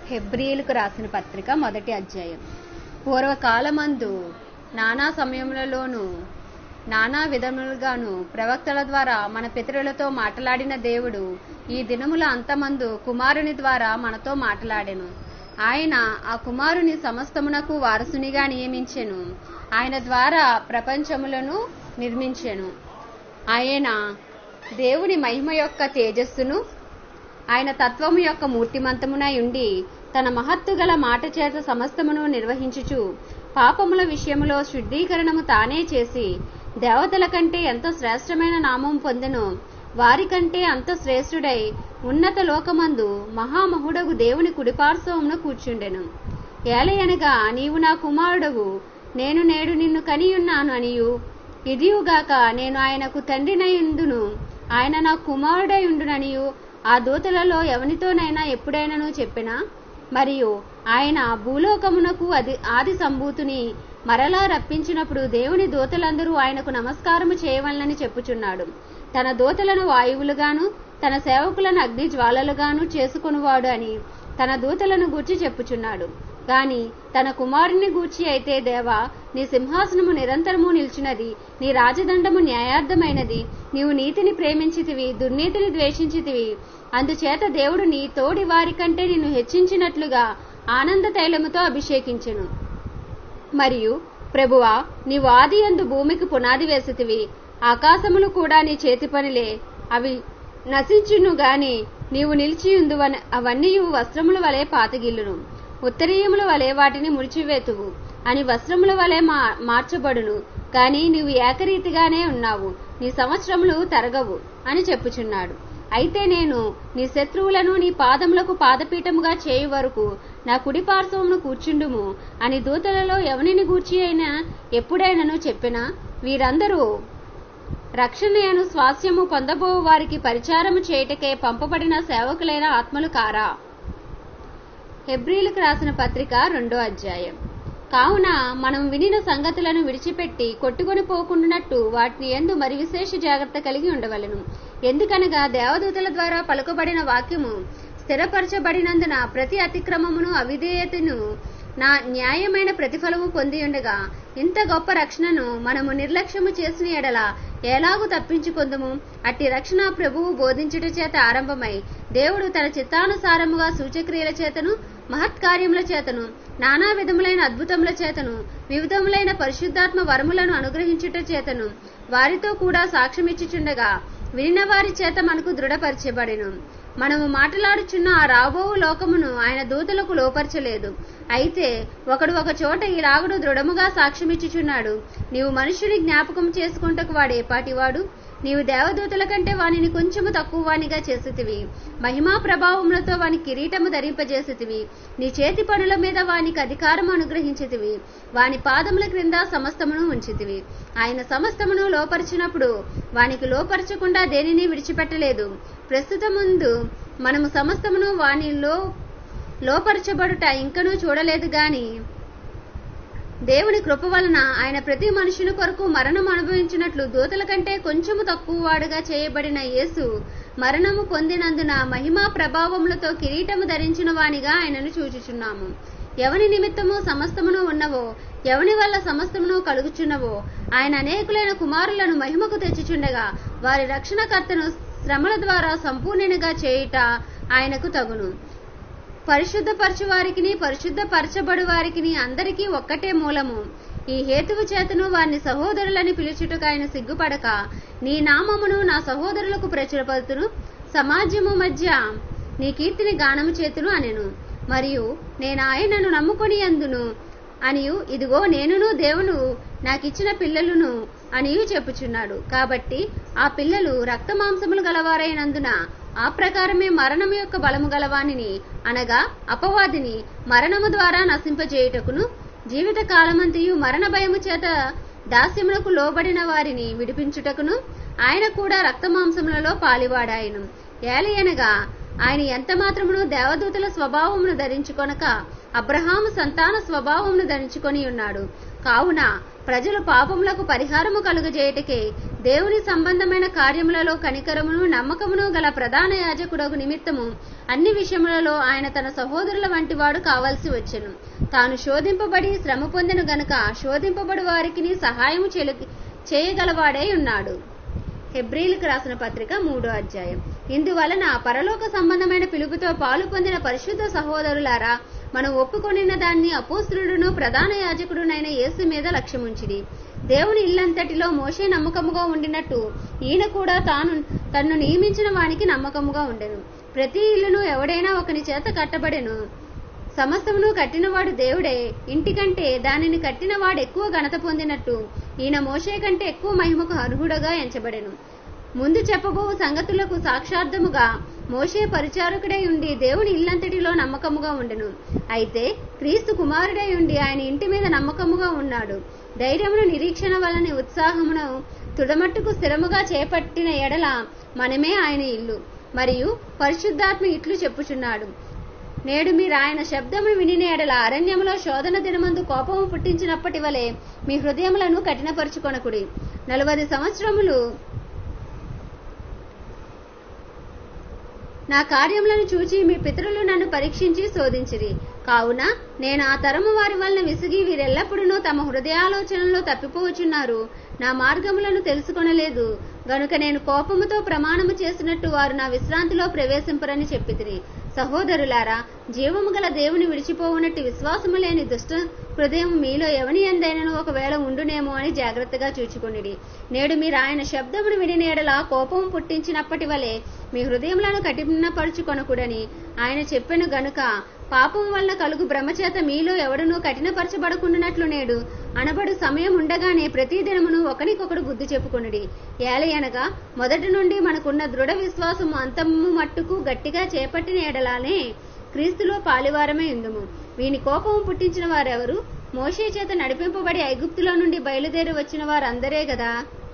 హెబ్రియలకు రాసిన పత్రిక మొదటి అధ్యాయం పూర్వకాలమందు నానా సమయములలోనూ నానా విధములుగాను ప్రవక్తల ద్వారా మన పితరులతో మాట్లాడిన దేవుడు ఈ దినముల అంతమందు కుమారుని ద్వారా మనతో మాట్లాడెను ఆయన ఆ కుమారుని సమస్తమునకు వారసునిగా నియమించెను ఆయన ద్వారా ప్రపంచములను నిర్మించెను ఆయన దేవుని మహిమ యొక్క తేజస్సును ఆయన తత్వము యొక్క మూర్తిమంతమునై ఉండి తన మహత్తు గల మాట చేత సమస్తమును నిర్వహించుచు పాపముల విషయములో శుద్ధీకరణము తానే చేసి దేవతల కంటే ఎంత శ్రేష్టమైన నామం పొందెనో వారికంటే అంత శ్రేష్ఠుడై ఉన్నత లోకమందు మహామహుడగు దేవుని కుడిపార్శ్వమున కూర్చుండెను ఏలయనగా నీవు నా కుమారుడవు నేను నేడు నిన్ను కనియున్నాను అనియు ఇదియుగాక నేను ఆయనకు తండ్రినయుందును ఆయన నా కుమారుడై ఉండుననియు ఆ దూతలలో ఎవనితోనైనా ఎప్పుడైనాను చెప్పినా మరియు ఆయన భూలోకమునకు అది ఆది సంభూతుని మరలా రప్పించినప్పుడు దేవుని దూతలందరూ ఆయనకు నమస్కారము చేయవలనని చెప్పుచున్నాడు తన దూతలను వాయువులుగాను తన సేవకులను అగ్ని జ్వాలలుగాను చేసుకునివాడు అని తన దూతలను గూర్చి చెప్పుచున్నాడు గాని తన కుమారుని గూర్చి అయితే దేవా నీ సింహాసనము నిరంతరము నిలిచినది నీ రాజదండము న్యాయార్థమైనది నీవు నీతిని ప్రేమించితివి దుర్నీతిని ద్వేషించితివి అందుచేత దేవుడు నీ తోడి వారి కంటే నిన్ను హెచ్చించినట్లుగా ఆనంద తైలముతో అభిషేకించెను మరియు ప్రభువా నీవు ఆది అందు భూమికి పునాది వేసితివి ఆకాశములు కూడా నీ చేతి పనిలే అవి నశించును గాని నీవు నిలిచియుందువన అవన్నీ వస్త్రముల వలె పాతగిల్లును ఉత్తరీయముల వలె వాటిని ముడిచివేతువు అని వస్త్రముల వలె మా మార్చబడును కాని నీవు ఏకరీతిగానే ఉన్నావు నీ సంవత్సరములు తరగవు అని చెప్పుచున్నాడు అయితే నేను నీ శత్రువులను నీ పాదములకు పాదపీఠముగా చేయు వరకు నా కుడి పార్శ్వమును కూర్చుండుము అని దూతలలో ఎవనిని గూర్చి అయినా ఎప్పుడైనను చెప్పినా వీరందరూ రక్షణయను స్వాస్యము పొందబో వారికి పరిచారము చేయుటకే పంపబడిన సేవకులైన ఆత్మలు కారా హెబ్రిలకు రాసిన పత్రిక రెండో అధ్యాయం కావున మనం వినిన సంగతులను విడిచిపెట్టి కొట్టుకొని పోకుండానట్టు వాటిని ఎందు మరి విశేష జాగ్రత్త కలిగి ఉండవలను ఎందుకనగా దేవదూతల ద్వారా పలుకబడిన వాక్యము స్థిరపరచబడినందున ప్రతి అతిక్రమమును అవిధేయతను నా న్యాయమైన ప్రతిఫలము పొంది ఉండగా ఇంత గొప్ప రక్షణను మనము నిర్లక్ష్యము చేసిన ఎడల ఎలాగూ తప్పించుకొందుము అట్టి రక్షణ ప్రభువు బోధించుట చేత ఆరంభమై దేవుడు తన చిత్తానుసారముగా సూచక్రియల చేతను మహత్కార్యముల చేతను నానా విధములైన అద్భుతముల చేతను వివిధములైన పరిశుద్ధాత్మ వరములను అనుగ్రహించుట చేతను వారితో కూడా సాక్ష్యమిచ్చుచుండగా వినిన వారి చేత మనకు దృఢపరచబడెను మనము మాట్లాడుచున్న ఆ రాబో లోకమును ఆయన దూతలకు లోపరచలేదు అయితే ఒకడు ఒక చోట ఇలాగుడు దృఢముగా సాక్ష్యమిచ్చుచున్నాడు నీవు మనుష్యుని జ్ఞాపకం చేసుకుంటకు వాడే పాటివాడు నీవు దేవదూతల కంటే వానిని కొంచెము తక్కువ వానిగా చేసితివి మహిమా ప్రభావములతో వాని కిరీటము ధరింపజేసితివి నీ చేతి పనుల మీద వానికి అధికారం అనుగ్రహించితివి వాని పాదముల క్రింద సమస్తమును ఉంచితివి ఆయన సమస్తమును లోపరిచినప్పుడు వానికి లోపరచకుండా దేనిని విడిచిపెట్టలేదు ప్రస్తుత ముందు మనము సమస్తమును వానిలో లోపరచబడుట ఇంకనూ చూడలేదు గాని దేవుని కృప వలన ఆయన ప్రతి మనుషుని కొరకు మరణం అనుభవించినట్లు దూతల కంటే కొంచెము తక్కువ వాడుగా చేయబడిన యేసు మరణము పొందినందున మహిమా ప్రభావములతో కిరీటము ధరించిన వానిగా ఆయనను చూచుచున్నాము ఎవని నిమిత్తము సమస్తమును ఉన్నవో ఎవని వల్ల సమస్తమును కలుగుచున్నవో ఆయన అనేకులైన కుమారులను మహిమకు తెచ్చుచుండగా వారి రక్షణకర్తను శ్రమల ద్వారా సంపూర్ణునిగా చేయుట ఆయనకు తగును పరిశుద్ధపరచు వారికిని పరిశుద్ధపరచబడు వారికిని అందరికీ ఒక్కటే మూలము ఈ హేతువు చేతను వారిని సహోదరులని పిలుచుటకు ఆయన సిగ్గుపడక నీ నామమును నా సహోదరులకు ప్రచురపడుతును సమాజము మధ్య నీ కీర్తిని గానము చేతును అనెను మరియు నేను ఆయనను నమ్ముకొని అందును అనియు ఇదిగో నేనును దేవును నాకిచ్చిన పిల్లలును అనియు చెప్పుచున్నాడు కాబట్టి ఆ పిల్లలు రక్తమాంసములు గలవారైనందున ఆ ప్రకారమే మరణము యొక్క బలము గలవానిని అనగా అపవాదిని మరణము ద్వారా నశింపజేయుటకును జీవిత కాలమంతయు మరణ భయము చేత దాస్యములకు లోబడిన వారిని విడిపించుటకును ఆయన కూడా రక్తమాంసములలో పాలివాడాయను ఏలయనగా ఆయన ఎంత మాత్రమును దేవదూతల స్వభావమును ధరించుకొనక అబ్రహాము సంతాన స్వభావమును ధరించుకొని ఉన్నాడు కావున ప్రజలు పాపములకు పరిహారము కలుగజేయటకే దేవుని సంబంధమైన కార్యములలో కనికరమును నమ్మకమును గల ప్రధాన యాజకుడకు నిమిత్తము అన్ని విషయములలో ఆయన తన సహోదరుల వంటి వాడు కావాల్సి వచ్చెను తాను శోధింపబడి శ్రమ పొందిన గనుక శోధింపబడి వారికి సహాయము చెలు- చేయగలవాడై ఉన్నాడు హెబ్రీలకు రాసిన పత్రిక మూడో అధ్యాయం ఇందువలన పరలోక సంబంధమైన పిలుపుతో పాలు పొందిన పరిశుద్ధ సహోదరులారా మనం ఒప్పుకొనిన దాన్ని అపోస్తులుడును ప్రధాన యాజకుడునైన యేసు మీద లక్ష్యముంచిడి దేవుని ఇల్లంతటిలో మోషే నమ్మకముగా ఉండినట్టు ఈయన కూడా తాను తన్ను నియమించిన వానికి నమ్మకముగా ఉండెను ప్రతి ఇల్లును ఎవడైనా ఒకని చేత కట్టబడెను సమస్తమును కట్టినవాడు దేవుడే ఇంటికంటే దానిని కట్టినవాడు ఎక్కువ ఘనత పొందినట్టు ఈయన మోషే కంటే ఎక్కువ మహిమకు అర్హుడుగా ఎంచబడెను ముందు చెప్పబో సంగతులకు సాక్షార్థముగా మోషే పరిచారకుడై ఉండి దేవుని ఇల్లంతటిలో నమ్మకముగా ఉండెను అయితే క్రీస్తు కుమారుడై ఉండి ఆయన ఇంటి మీద నమ్మకముగా ఉన్నాడు ధైర్యమును నిరీక్షణ వలని ఉత్సాహమును తుడమట్టుకు స్థిరముగా చేపట్టిన ఎడల మనమే ఆయన ఇల్లు మరియు పరిశుద్ధాత్మ ఇట్లు చెప్పుచున్నాడు నేడు మీరు ఆయన శబ్దమును వినిన ఎడల అరణ్యములో శోధన దినమందు కోపము పుట్టించినప్పటి వలె మీ హృదయములను కఠినపరుచుకొనకుడి నలభై సంవత్సరములు నా కార్యములను చూచి మీ పితరులు నన్ను పరీక్షించి శోధించిరి కావున నేను ఆ తరము వారి వలన విసిగి వీరెల్లప్పుడూ తమ హృదయాలోచనలో తప్పిపోవచున్నారు నా మార్గములను తెలుసుకొనలేదు గనుక నేను కోపముతో ప్రమాణము చేసినట్టు వారు నా విశ్రాంతిలో ప్రవేశింపరని చెప్పితిరి సహోదరులారా జీవము గల దేవుని విడిచిపోవునట్టు విశ్వాసము లేని దుష్ట హృదయం మీలో ఎవని ఎందైనను ఒకవేళ ఉండునేమో అని జాగ్రత్తగా చూచుకొనిడి నేడు మీరు ఆయన శబ్దమును విని నేడలా కోపం పుట్టించినప్పటి వలె మీ హృదయములను కఠినపరుచుకొనకుడని ఆయన చెప్పెను గనుక పాపం వల్ల కలుగు భ్రమచేత మీలో ఎవడనూ కఠినపరచబడకుండానట్లు నేడు అనబడు సమయం ఉండగానే ప్రతి దినమును ఒకనికొకడు బుద్ధి చెప్పుకొనుడి ఏలయనగా మొదటి నుండి మనకున్న దృఢ విశ్వాసము అంతము మట్టుకు గట్టిగా చేపట్టిన ఎడలానే క్రీస్తులో పాలివారమే ఇందుము వీని కోపము పుట్టించిన వారెవరు మోషే చేత నడిపింపబడి ఐగుప్తులో నుండి బయలుదేరి వచ్చిన వారందరే గదా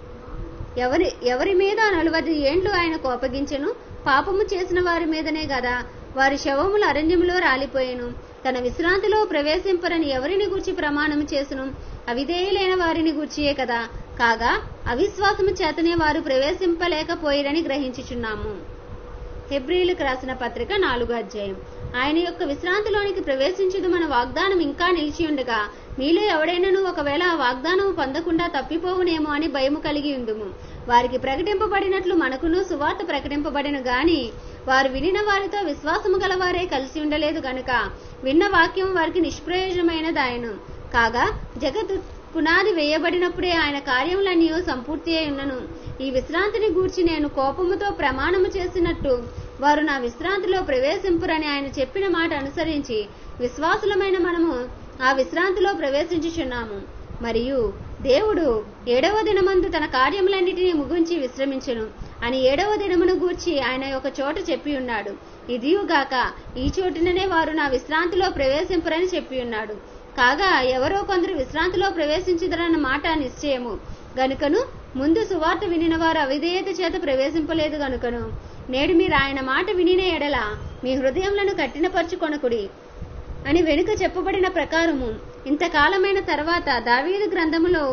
ఎవరి ఎవరి మీద నలువది ఏండ్లు ఆయన కోపగించెను పాపము చేసిన వారి మీదనే గదా వారి శవములు అరణ్యములో రాలిపోయెను తన విశ్రాంతిలో ప్రవేశింపరని ఎవరిని గూర్చి ప్రమాణము చేసును అవిధేయులైన వారిని గూర్చియే కదా కాగా అవిశ్వాసము చేతనే వారు ప్రవేశింపలేకపోయిరని గ్రహించుచున్నాము హెబ్రిలకు రాసిన పత్రిక నాలుగో అధ్యాయం ఆయన యొక్క విశ్రాంతిలోనికి ప్రవేశించుదు మన వాగ్దానం ఇంకా నిలిచి ఉండగా మీలో ఎవడైనను ఒకవేళ ఆ వాగ్దానం పొందకుండా తప్పిపోవునేమో అని భయము కలిగి ఉందుము వారికి ప్రకటింపబడినట్లు మనకును సువార్త ప్రకటింపబడిన గాని వారు వినిన వారితో విశ్వాసము గలవారే కలిసి ఉండలేదు గనుక విన్న వాక్యం వారికి నిష్ప్రయోజనమైనదాయను కాగా జగత్ పునాది వేయబడినప్పుడే ఆయన కార్యములన్నీ సంపూర్తి అయి ఉన్నను ఈ విశ్రాంతిని గూర్చి నేను కోపముతో ప్రమాణము చేసినట్టు వారు నా విశ్రాంతిలో ప్రవేశింపురని ఆయన చెప్పిన మాట అనుసరించి విశ్వాసులమైన మనము ఆ విశ్రాంతిలో ప్రవేశించుచున్నాము మరియు దేవుడు ఏడవ దినమందు తన కార్యములన్నిటినీ ముగించి విశ్రమించెను అని ఏడవ దినమును గూర్చి ఆయన ఒక చోట చెప్పి ఉన్నాడు ఇదియుగాక ఈ చోటుననే వారు నా విశ్రాంతిలో ప్రవేశింపరని చెప్పి ఉన్నాడు కాగా ఎవరో కొందరు విశ్రాంతిలో ప్రవేశించుదరన్న మాట నిశ్చయము గనుకను ముందు సువార్త వినిన వారు అవిధేయత చేత ప్రవేశింపలేదు గనుకను నేడు మీరు ఆయన మాట వినిన ఎడల మీ హృదయములను కఠినపరుచుకొనకుడి అని వెనుక చెప్పబడిన ప్రకారము ఇంతకాలమైన తర్వాత దావీదు గ్రంథములో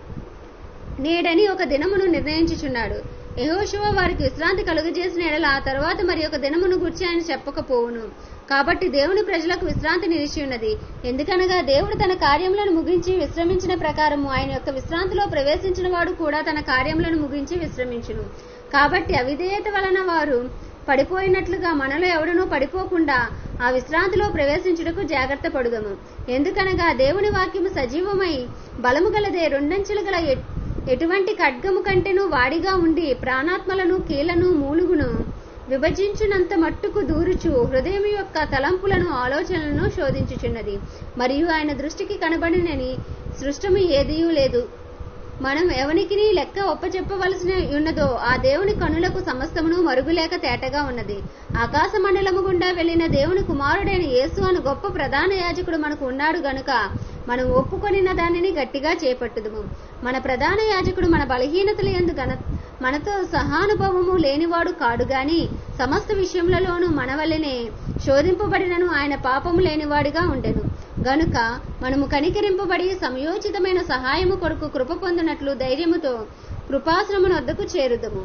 నేడని ఒక దినమును నిర్ణయించుచున్నాడు యెహోషువ వారికి విశ్రాంతి కలుగజేసిన ఎడల ఆ తర్వాత మరి ఒక దినమును గుర్చి ఆయన చెప్పకపోవును కాబట్టి దేవుని ప్రజలకు విశ్రాంతి నిలిచి ఉన్నది ఎందుకనగా దేవుడు తన కార్యములను ముగించి విశ్రమించిన ప్రకారము ఆయన యొక్క విశ్రాంతిలో ప్రవేశించిన వాడు కూడా తన కార్యములను ముగించి విశ్రమించును కాబట్టి అవిధేయత వలన వారు పడిపోయినట్లుగా మనలో ఎవడనూ పడిపోకుండా ఆ విశ్రాంతిలో ప్రవేశించుటకు జాగ్రత్త పడుదము ఎందుకనగా దేవుని వాక్యము సజీవమై బలము గలదే రెండంచెలు గల ఎ- ఎటువంటి ఖడ్గము కంటెను వాడిగా ఉండి ప్రాణాత్మలను కీలను మూలుగును విభజించునంత మట్టుకు దూరుచు హృదయం యొక్క తలంపులను ఆలోచనలను శోధించుచున్నది మరియు ఆయన దృష్టికి కనబడినని సృష్టము ఏదియూ లేదు మనం ఎవనికిని లెక్క ఒప్పచెప్పవలసిన ఉన్నదో ఆ దేవుని కనులకు సమస్తమును మరుగులేక తేటగా ఉన్నది ఆకాశ మండలము గుండా వెళ్లిన దేవుని కుమారుడైన యేసు అను గొప్ప ప్రధాన యాజకుడు మనకు ఉన్నాడు గనుక మనం ఒప్పుకొనిన దానిని గట్టిగా చేపట్టుదుము మన ప్రధాన యాజకుడు మన బలహీనతల ఎందు గన మనతో సహానుభవము లేనివాడు కాడు గాని సమస్త విషయములలోనూ మన వల్లనే శోధింపబడినను ఆయన పాపము లేనివాడిగా ఉండెను గనుక మనము కనికరింపబడి సమయోచితమైన సహాయము కొరకు కృప పొందినట్లు ధైర్యముతో కృపాశ్రమం వద్దకు చేరుదము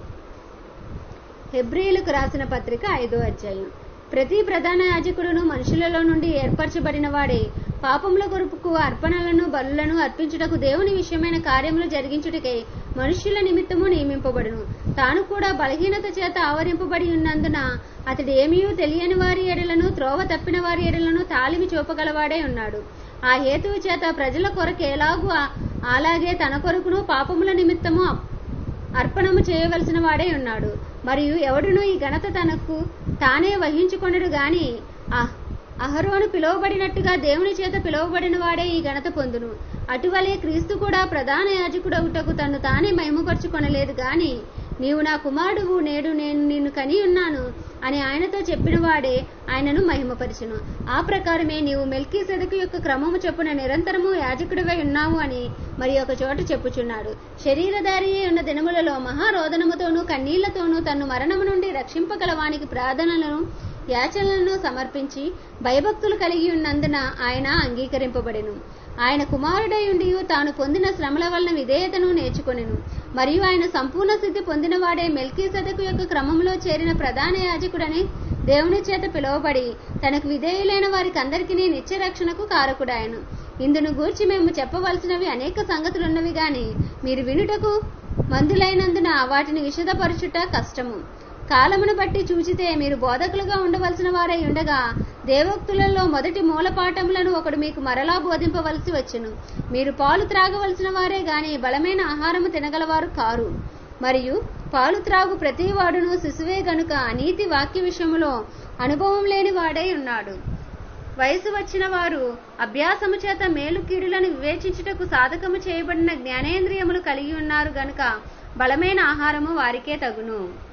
హెబ్రియులకు రాసిన పత్రిక ఐదో అధ్యాయం ప్రతి ప్రధాన యాజకుడును మనుషులలో నుండి ఏర్పరచబడిన వాడే పాపముల కొరకు అర్పణలను బలులను అర్పించుటకు దేవుని విషయమైన కార్యములు జరిగించుటకై మనుష్యుల నిమిత్తము నియమింపబడును తాను కూడా బలహీనత చేత ఆవరింపబడి ఉన్నందున అతడు ఏమీ తెలియని వారి ఎడలను త్రోవ తప్పిన వారి ఎడలను తాలిమి చూపగలవాడే ఉన్నాడు ఆ హేతువు చేత ప్రజల కొరకు ఎలాగూ ఆ- అలాగే తన కొరకును పాపముల నిమిత్తము అర్పణము చేయవలసిన వాడే ఉన్నాడు మరియు ఎవడును ఈ ఘనత తనకు తానే వహించుకొనడు గాని అహ్- అహరోను పిలువబడినట్టుగా దేవుని చేత పిలువబడిన వాడే ఈ ఘనత పొందును అటువలే క్రీస్తు కూడా ప్రధాన యాజకుడవుటకు తను తానే మహిమపరుచుకొనలేదు గాని నీవు నా కుమారుడువు నేడు నేను నిన్ను కని ఉన్నాను అని ఆయనతో చెప్పిన వాడే ఆయనను మహిమపరిచును ఆ ప్రకారమే నీవు మెల్కీ సెదకు యొక్క క్రమము చొప్పున నిరంతరము యాజకుడివై ఉన్నావు అని మరి ఒక చోట చెప్పుచున్నాడు శరీరధారి అయి ఉన్న దినములలో మహారోదనముతోనూ కన్నీళ్లతోనూ తన్ను మరణము నుండి రక్షింపగల వానికి ప్రార్థనలను యాచనలను సమర్పించి భయభక్తులు కలిగి ఉన్నందున ఆయన అంగీకరింపబడెను ఆయన కుమారుడై ఉండి తాను పొందిన శ్రమల వలన విధేయతను నేర్చుకొనెను మరియు ఆయన సంపూర్ణ స్థితి పొందినవాడే మెల్కీ సదకు యొక్క క్రమంలో చేరిన ప్రధాన యాజకుడని దేవుని చేత పిలువబడి తనకు విధేయులైన వారికి అందరికీ నిత్య రక్షణకు కారకుడాయను ఇందును గూర్చి మేము చెప్పవలసినవి అనేక సంగతులున్నవి గాని మీరు వినుటకు మందులైనందున వాటిని విశదపరచుట కష్టము కాలమును బట్టి చూచితే మీరు బోధకులుగా ఉండవలసిన వారై ఉండగా దేవోక్తులలో మొదటి మూలపాఠములను ఒకడు మీకు మరలా బోధింపవలసి వచ్చును మీరు పాలు త్రాగవలసిన వారే గాని బలమైన ఆహారము తినగలవారు కారు మరియు పాలు త్రాగు ప్రతి వాడును శిశువే గనుక నీతి వాక్య విషయములో అనుభవం లేని వాడై ఉన్నాడు వయసు వచ్చిన వారు అభ్యాసము చేత మేలు కీడులను వివేచించుటకు సాధకము చేయబడిన జ్ఞానేంద్రియములు కలిగి ఉన్నారు గనుక బలమైన ఆహారము వారికే తగును